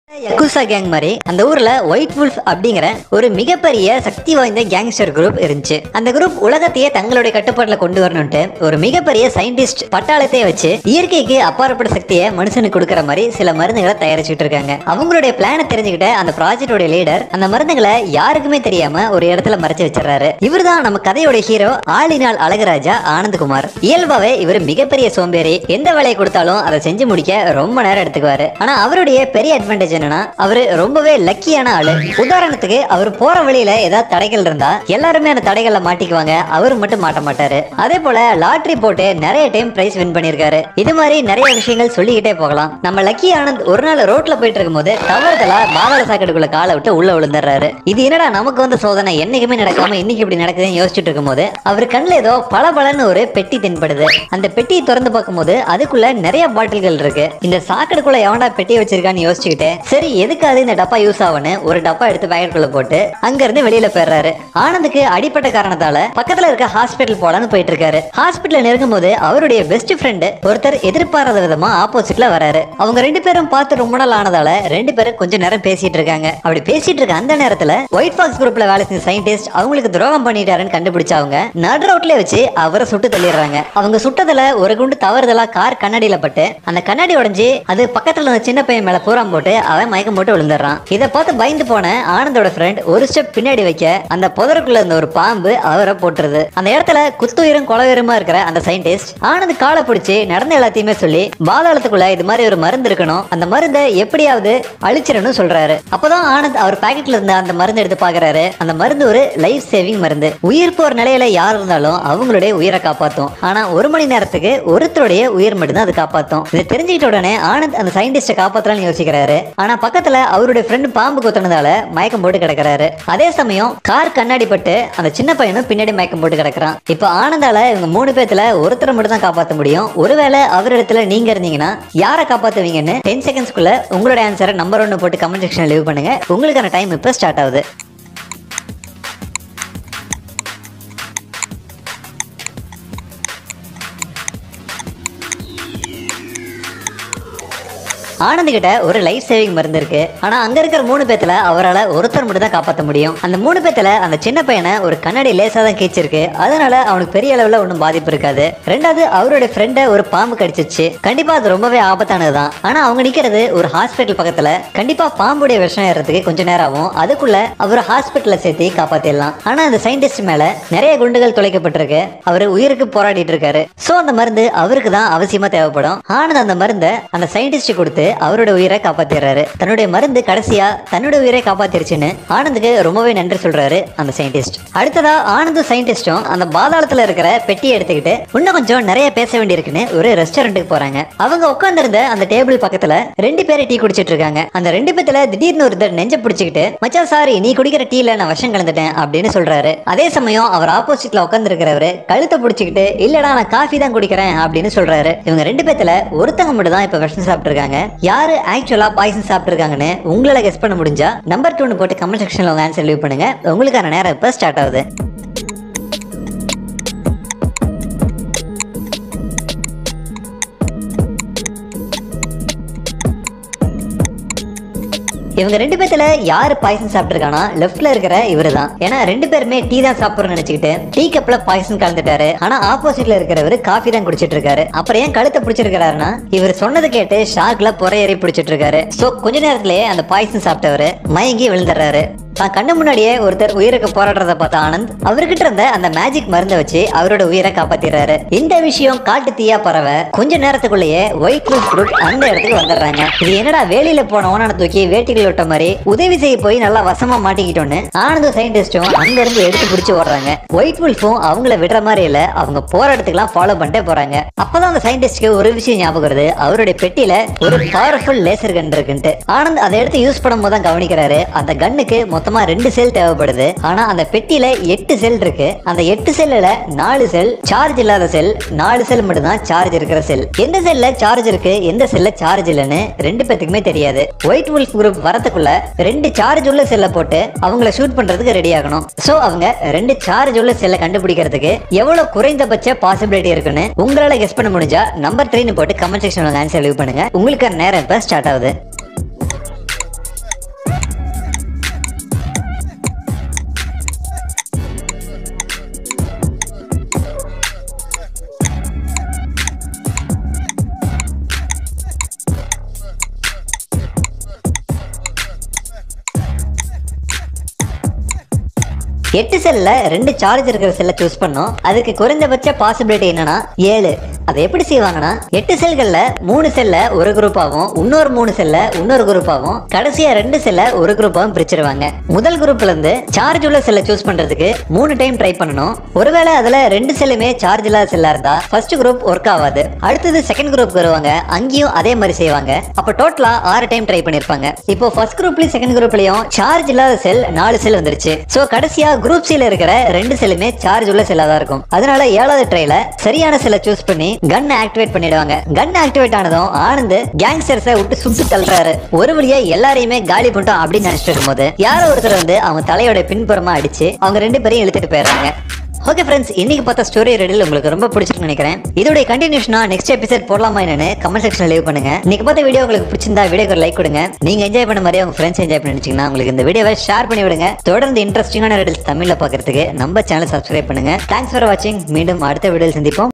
யகுசா gang மாதிரி அந்த ஊர்ல ஒயிட் வுல்ஃப் அப்படிங்கிற ஒரு மிகப்பெரிய சக்தி வாய்ந்த கேங்ஸ்டர் குரூப் இருந்துச்சு அந்த குரூப் உலகத்தையே தங்களுடைய கட்டுப்பாட்டுல கொண்டு வரணும்ட்டு ஒரு மிகப்பெரிய சயின்டிஸ்ட் பட்டாளத்தையே வச்சு இயற்கைக்கு அப்பாற்பட்ட சக்தியை மனுஷனுக்கு கொடுக்கற மாதிரி சில மருந்துகளை தயாரிச்சுட்டு இருக்காங்க அவங்களுடைய பிளானை தெரிஞ்சுக்கிட்ட அந்த ப்ராஜெக்டோட லீடர் அந்த மருந்துகளை யாருக்குமே தெரியாம ஒரு இடத்துல மறைச்சு வச்சிடறாரு இவர்தான் நம்ம கதையோட ஹீரோ ஆளினால் அழகராஜா ஆனந்த்குமார் இயல்பாவே இவர் மிகப்பெரிய சோம்பேறி எந்த வேலையை கொடுத்தாலும் அதை செஞ்சு முடிக்க ரொம்ப நேரம் எடுத்துக்குவாரு ஆனா அவருடைய பெரிய அட்வான்டேஜ் என்னன்னா அவரு ரொம்பவே லக்கியான ஆளு உதாரணத்துக்கு அவர் போற வழியில ஏதாவது தடைகள் இருந்தா எல்லாருமே அந்த தடைகள்ல மாட்டிக்குவாங்க அவர் மட்டும் மாட்ட மாட்டாரு அதே போல லாட்டரி போட்டு நிறைய டைம் பிரைஸ் வின் பண்ணிருக்காரு இது மாதிரி நிறைய விஷயங்கள் சொல்லிக்கிட்டே போகலாம் நம்ம லக்கி ஆனந்த் ஒரு நாள் ரோட்ல போயிட்டு இருக்கும்போது தவறுதலா பாதாள சாக்கடைக்குள்ள காலை விட்டு உள்ள விழுந்துடுறாரு இது என்னடா நமக்கு வந்த சோதனை என்னைக்குமே நடக்காம இன்னைக்கு இப்படி நடக்குதுன்னு யோசிச்சுட்டு இருக்கும்போது அவர் கண்ணுல ஏதோ பளபளன்னு ஒரு பெட்டி தென்படுது அந்த பெட்டியை திறந்து பார்க்கும்போது அதுக்குள்ள நிறைய பாட்டில்கள் இருக்கு இந்த சாக்கடைக்குள்ள எவன்டா பெட்டி வச்சிருக்கான்னு யோசிச்சுக்கிட்டு சரி எதுக்காவது இந்த டப்பா யூஸ் ஆகும்னு ஒரு டப்பா எடுத்து பேக்கெட்டுக்குள்ள போட்டு அங்க இருந்து வெளியில போயிடுறாரு ஆனந்துக்கு அடிப்பட்ட காரணத்தால பக்கத்துல இருக்க ஹாஸ்பிட்டல் போலான்னு போயிட்டு இருக்காரு ஹாஸ்பிட்டல் நெருங்கும் போது அவருடைய பெஸ்ட் ஃப்ரெண்டு ஒருத்தர் எதிர்பாராத விதமா ஆப்போசிட்ல வராரு அவங்க ரெண்டு பேரும் பார்த்து ரொம்ப நாள் ஆனதால ரெண்டு பேரும் கொஞ்ச நேரம் பேசிட்டு இருக்காங்க அப்படி பேசிட்டு இருக்க அந்த நேரத்துல ஒயிட் பாக்ஸ் குரூப்ல வேலை செஞ்ச சயின்டிஸ்ட் அவங்களுக்கு துரோகம் பண்ணிட்டாருன்னு கண்டுபிடிச்சு அவங்க நடு ரோட்ல வச்சு அவரை சுட்டு தள்ளிடுறாங்க அவங்க சுட்டதுல ஒரு குண்டு தவறுதலா கார் கண்ணாடியில பட்டு அந்த கண்ணாடி உடைஞ்சு அது பக்கத்துல இருந்த சின்ன பையன் மேல பூராம் போட்டு அவன் மயக்கம் போட்டு விழுந்துடுறான் இதை பார்த்து பயந்து போன ஆனந்தோட ஃப்ரெண்ட் ஒரு ஸ்டெப் பின்னாடி வைக்க அந்த புதருக்குள்ள இருந்த ஒரு பாம்பு அவரை போட்டுருது அந்த இடத்துல குத்துயிரும் கொலவீரமா இருக்கிற அந்த சயின்டிஸ்ட் ஆனந்த் காலை பிடிச்சி நடந்த எல்லாத்தையுமே சொல்லி பாதாளத்துக்குள்ள இது மாதிரி ஒரு மருந்து இருக்கணும் அந்த மருந்தை எப்படியாவது அழிச்சிடணும் சொல்றாரு அப்பதான் ஆனந்த் அவர் பாக்கெட்ல இருந்த அந்த மருந்து எடுத்து பாக்குறாரு அந்த மருந்து ஒரு லைஃப் சேவிங் மருந்து உயிர் போர் நிலையில யார் இருந்தாலும் அவங்களுடைய உயிரை காப்பாத்தும் ஆனா ஒரு மணி நேரத்துக்கு ஒருத்தருடைய உயிர் மட்டும்தான் அது காப்பாத்தும் இதை தெரிஞ்சுக்கிட்ட உடனே ஆனந்த் அந்த சயின்டிஸ்ட காப்பாத்தலாம்னு யோசிக்கிறாரு ஆனா பக்கத்துல அவருடைய ஃப்ரெண்டு பாம்பு குத்துனதால மயக்கம் போட்டு கிடக்குறாரு அதே சமயம் கார் கண்ணாடி பட்டு அந்த சின்ன பையனும் பின்னாடி மயக்கம் போட்டு கிடக்குறான் இப்போ ஆனந்தால இவங்க மூணு பேத்துல ஒருத்தரை மட்டும் தான் காப்பாத்த முடியும் ஒருவேளை அவர் இடத்துல நீங்க இருந்தீங்கன்னா யாரை காப்பாத்துவீங்கன்னு டென் செகண்ட்ஸ்க்குள்ள உங்களோட ஆன்சரை நம்பர் ஒன்னு போட்டு கமெண்ட் செக்ஷன் லீவ் பண்ணுங்க உங்களுக்கான டைம் இப்போ ஸ்டார்ட் ஆகுது ஆனந்த் கிட்ட ஒரு லைஃப் சேவிங் மருந்து இருக்கு ஆனா அங்க இருக்கிற மூணு பேத்துல அவரால் ஒருத்தர் மட்டும் தான் காப்பாற்ற முடியும் அந்த மூணு பேத்துல அந்த சின்ன பையனை ஒரு கண்ணாடி லேசா தான் கீச்சிருக்கு அதனால அவனுக்கு பெரிய அளவுல ஒன்றும் பாதிப்பு இருக்காது ரெண்டாவது அவருடைய ஃப்ரெண்டை ஒரு பாம்பு கடிச்சிச்சு கண்டிப்பா அது ரொம்பவே ஆபத்தானது தான் ஆனா அவங்க நிக்கிறது ஒரு ஹாஸ்பிட்டல் பக்கத்துல கண்டிப்பா பாம்புடைய விஷம் ஏறதுக்கு கொஞ்சம் நேரம் ஆகும் அதுக்குள்ள அவர் ஹாஸ்பிட்டல்ல சேர்த்து காப்பாத்திடலாம் ஆனா அந்த சயின்டிஸ்ட் மேல நிறைய குண்டுகள் துளைக்கப்பட்டிருக்கு அவர் உயிருக்கு போராடிட்டு இருக்காரு சோ அந்த மருந்து அவருக்கு தான் அவசியமா தேவைப்படும் ஆனந்த் அந்த மருந்தை அந்த சயின்டிஸ்ட் கொடுத்து அவரோட உயிரை காப்பாத்திடுறாரு தன்னுடைய மருந்து கடைசியா தன்னுடைய உயிரை காப்பாத்திருச்சுன்னு ஆனந்துக்கு ரொம்பவே நன்றி சொல்றாரு அந்த சயின்டிஸ்ட் அடுத்ததா ஆனந்தும் சயின்டிஸ்டும் அந்த பாதாளத்துல இருக்கிற பெட்டியை எடுத்துக்கிட்டு இன்னும் கொஞ்சம் நிறைய பேச வேண்டியிருக்குன்னு ஒரு ரெஸ்டாரண்ட்டுக்கு போறாங்க அவங்க உட்கார்ந்திருந்த அந்த டேபிள் பக்கத்துல ரெண்டு பேரும் டீ குடிச்சிட்டு இருக்காங்க அந்த ரெண்டு பேத்துல திடீர்னு ஒருத்தர் நெஞ்ச பிடிச்சிக்கிட்டு மச்சான் சாரி நீ குடிக்கிற டீல நான் விஷம் கலந்துட்டேன் அப்படின்னு சொல்றாரு அதே சமயம் அவர் ஆப்போசிட்ல உட்கார்ந்து இருக்கிறவரு கழுத்தை பிடிச்சிக்கிட்டு இல்லடா நான் காஃபி தான் குடிக்கிறேன் அப்படின்னு சொல்றாரு இவங்க ரெண்டு பேத்துல ஒருத்தங்க மட்டும் தான் இப்ப விஷம் சாப்பிட்டு இருக்காங்க யாரு ஆக்சுவலா பாய்சன் சாப்பிட்டு இருக்காங்கன்னு உங்களால கெஸ் பண்ண முடிஞ்சா நம்பர் டூன்னு போட்டு கமெண்ட் செக்ஷன்ல உங்க ஆன்சர் லீவ் பண்ணுங்க உங்களுக்கான நேரம் இப்ப ஸ்டார்ட் ஆகுது இவங்க ரெண்டு பேத்துல யாரு பாய்சன் சாப்பிட்டுருக்கானா லெஃப்ட்ல இருக்கிற இவரு தான் ஏன்னா ரெண்டு பேருமே டீ தான் சாப்பிடுறோம்னு நினைச்சுக்கிட்டு டீ கப்ல பாய்சன் கலந்துட்டாரு ஆனா ஆப்போசிட்ல இருக்கிறவரு காஃபி தான் குடிச்சிட்டு இருக்காரு அப்புறம் ஏன் கழுத்தை பிடிச்சிருக்காருன்னா இவர் சொன்னது கேட்டு ஷாக்ல புறையேறி பிடிச்சிட்டு இருக்காரு சோ கொஞ்ச நேரத்திலேயே அந்த பாய்சன் சாப்பிட்டவரு மயங்கி விழுந்துடுறாரு தான் கண்ணு முன்னாடியே ஒருத்தர் உயிருக்கு போராடுறத பார்த்த ஆனந்த் அவர்கிட்ட இருந்த அந்த மேஜிக் மருந்தை வச்சு அவரோட உயிரை காப்பாத்திடுறாரு இந்த விஷயம் காட்டு தீயா பரவ கொஞ்ச நேரத்துக்குள்ளேயே ஒயிட் ரோஸ் குரூப் அந்த இடத்துக்கு வந்துடுறாங்க இது என்னடா வேலியில போன ஓனான தூக்கி வேட்டிகள் விட்ட மாதிரி உதவி செய்ய போய் நல்லா வசமா மாட்டிக்கிட்டோன்னு ஆனந்தும் சயின்டிஸ்டும் அங்க இருந்து எடுத்து பிடிச்சு ஓடுறாங்க ஒயிட் வுல்ஃபும் அவங்கள விடுற மாதிரி இல்ல அவங்க போற இடத்துக்குலாம் ஃபாலோ பண்ணிட்டே போறாங்க அப்பதான் அந்த சயின்டிஸ்ட்க்கு ஒரு விஷயம் ஞாபகம் வருது அவருடைய பெட்டியில ஒரு பவர்ஃபுல் லேசர் கன் இருக்குன்ட்டு ஆனந்த் அதை எடுத்து யூஸ் பண்ணும்போது தான் கவனிக்கிறாரு அந்த கன்னுக்கு மொத்தமா ரெண்டு செல் தேவைப்படுது ஆனா அந்த பெட்டியில எட்டு செல் இருக்கு அந்த எட்டு செல்லுல நாலு செல் சார்ஜ் இல்லாத செல் நாலு செல் மட்டும் தான் சார்ஜ் இருக்கிற செல் எந்த செல்ல சார்ஜ் இருக்கு எந்த செல்ல சார்ஜ் இல்லைன்னு ரெண்டு பேத்துக்குமே தெரியாது ஒயிட் வுல்ஃப் குரூப் வரதுக்குள்ள ரெண்டு சார்ஜ் உள்ள செல்லை போட்டு அவங்கள ஷூட் பண்றதுக்கு ரெடி ஆகணும் சோ அவங்க ரெண்டு சார்ஜ் உள்ள செல்லை கண்டுபிடிக்கிறதுக்கு எவ்வளவு குறைந்தபட்ச பாசிபிலிட்டி இருக்குன்னு உங்களால கெஸ் பண்ண முடிஞ்சா நம்பர் த்ரீன்னு போட்டு கமெண்ட் செக்ஷன்ல ஆன்சர் லீவ் பண்ணுங்க உங்களுக்கு நேரம் இப்ப ஸ்டார்ட் ஆகுது எட்டு செல்ல ரெண்டு சார்ஜ் இருக்கிற செல்லை சூஸ் பண்ணோம் அதுக்கு குறைந்தபட்ச பாசிபிலிட்டி என்னன்னா ஏழு அதை எப்படி செய்வாங்கன்னா எட்டு செல்கள்ல மூணு செல்ல ஒரு குரூப்பாகவும் இன்னொரு மூணு செல்ல இன்னொரு குரூப்பாகவும் கடைசியா ரெண்டு செல்ல ஒரு குரூப்பாகவும் பிரிச்சிருவாங்க முதல் குரூப்ல இருந்து சார்ஜ் உள்ள செல்லை சூஸ் பண்றதுக்கு மூணு டைம் ட்ரை பண்ணணும் ஒருவேளை அதுல ரெண்டு செல்லுமே சார்ஜ் இல்லாத செல்லா இருந்தா ஃபர்ஸ்ட் குரூப் ஒர்க் ஆகாது அடுத்தது செகண்ட் குரூப் வருவாங்க அங்கேயும் அதே மாதிரி செய்வாங்க அப்ப டோட்டலா ஆறு டைம் ட்ரை பண்ணிருப்பாங்க இப்போ ஃபர்ஸ்ட் குரூப்லயும் செகண்ட் குரூப்லயும் சார்ஜ் இல்லாத செல் நாலு செல் வந்துருச்சு சோ கடைசியா குரூப் சில இருக்கிற ரெண்டு செல்லுமே சார்ஜ் உள்ள செல்லா தான் இருக்கும் அதனால ஏழாவது ட்ரைல சரியான செல்லை சூஸ் பண்ணி கன் ஆக்டிவேட் பண்ணிடுவாங்க கன் ஆக்டிவேட் ஆனதும் ஆனந்த் கேங்ஸ்டர்ஸை விட்டு சுட்டு தள்ளுறாரு ஒரு வழியா எல்லாரையுமே காலி பண்ணிட்டோம் அப்படின்னு நினைச்சிட்டு இருக்கும்போது யாரோ ஒருத்தர் வந்து அவங்க தலையோட பின்புறமா அடிச்சு அவங்க ரெண்டு பேரையும் இழுத்துட்டு போயிடுறாங்க ஓகே ஃப்ரெண்ட்ஸ் இன்னைக்கு பார்த்த ஸ்டோரி ரெடில் உங்களுக்கு ரொம்ப பிடிச்சிருக்குன்னு நினைக்கிறேன் இதோட கண்டினியூஷனா நெக்ஸ்ட் எபிசோட் போடலாமா என்னன்னு கமெண்ட் செக்ஷன்ல லீவ் பண்ணுங்க இன்னைக்கு பார்த்த வீடியோ உங்களுக்கு பிடிச்சிருந்தா வீடியோக்கு ஒரு லைக் கொடுங்க நீங்க என்ஜாய் பண்ண மாதிரி உங்க ஃப்ரெண்ட்ஸ் என்ஜாய் பண்ணி நினைச்சீங்கன்னா உங்களுக்கு இந்த வீடியோவை ஷேர் பண்ணி விடுங்க தொடர்ந்து இன்ட்ரெஸ்டிங்கான ரெடில்ஸ் தமிழ்ல பார்க்கறதுக்கு நம்ம சேனல் சப்ஸ்கிரைப் பண்ணுங்க தேங்க்ஸ் ஃபார் வாட்சிங் மீண்டும் அடுத்த வீடியோவில் சந்திப்போம்